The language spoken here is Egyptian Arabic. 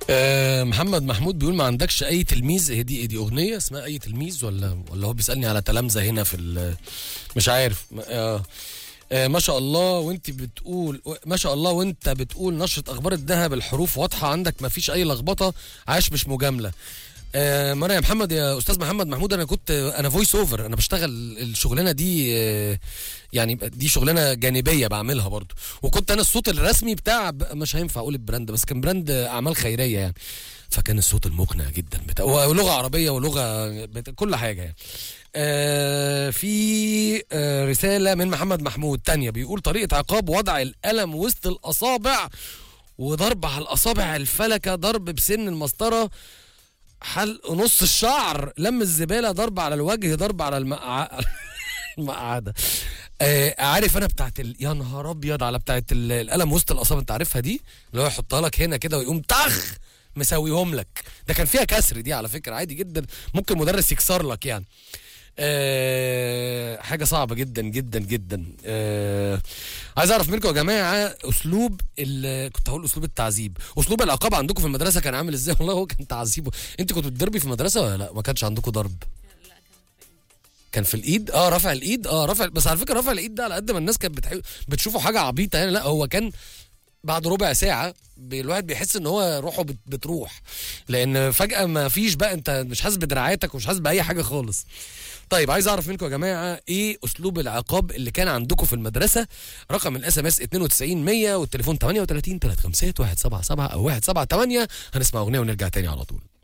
آه، محمد محمود بيقول ما عندكش اي تلميذ هي دي دي اغنيه اسمها اي تلميذ ولا ولا هو بيسالني على تلامذه هنا في ال- مش عارف ما- آه. آه ما شاء الله وانت بتقول ما شاء الله وانت بتقول نشره اخبار الذهب الحروف واضحه عندك ما فيش اي لخبطه عاش مش مجامله آه مرة يا محمد يا استاذ محمد محمود انا كنت انا فويس اوفر انا بشتغل الشغلانه دي آه يعني دي شغلانه جانبيه بعملها برضو وكنت انا الصوت الرسمي بتاع ب- مش هينفع اقول البراند بس كان براند اعمال خيريه يعني فكان الصوت المقنع جدا بتاع ولغه عربيه ولغه بتاع كل حاجه يعني آه في آه رساله من محمد محمود تانية بيقول طريقه عقاب وضع القلم وسط الاصابع وضرب على الاصابع الفلكه ضرب بسن المسطره حلق نص الشعر لم الزباله ضرب على الوجه ضرب على المقع... المقعده آه عارف انا بتاعت ال... يا نهار ابيض على بتاعت ال- القلم وسط الاصابع انت عارفها دي اللي هو يحطها لك هنا كده ويقوم طخ مسويهم لك ده كان فيها كسر دي على فكره عادي جدا ممكن مدرس يكسر لك يعني أه حاجه صعبه جدا جدا جدا أه عايز اعرف منكم يا جماعه اسلوب ال- كنت هقول اسلوب التعذيب اسلوب العقاب عندكم في المدرسه كان عامل ازاي والله هو كان تعذيب انت كنتوا بتضربي في المدرسه ولا لا ما كانش عندكم ضرب كان في الايد اه رفع الايد اه رفع بس على فكره رفع الايد ده على قد ما الناس كانت بتحب بتشوفه حاجه عبيطه يعني لا هو كان بعد ربع ساعة ب- الواحد بيحس ان هو روحه بت- بتروح لان فجأة ما فيش بقى انت مش حاسس بدراعاتك ومش حاسس بأي حاجة خالص طيب عايز اعرف منكم يا جماعة ايه اسلوب العقاب اللي كان عندكم في المدرسة رقم الاس ام اس 92 100 والتليفون 38 351 177 او 178 هنسمع اغنية ونرجع تاني على طول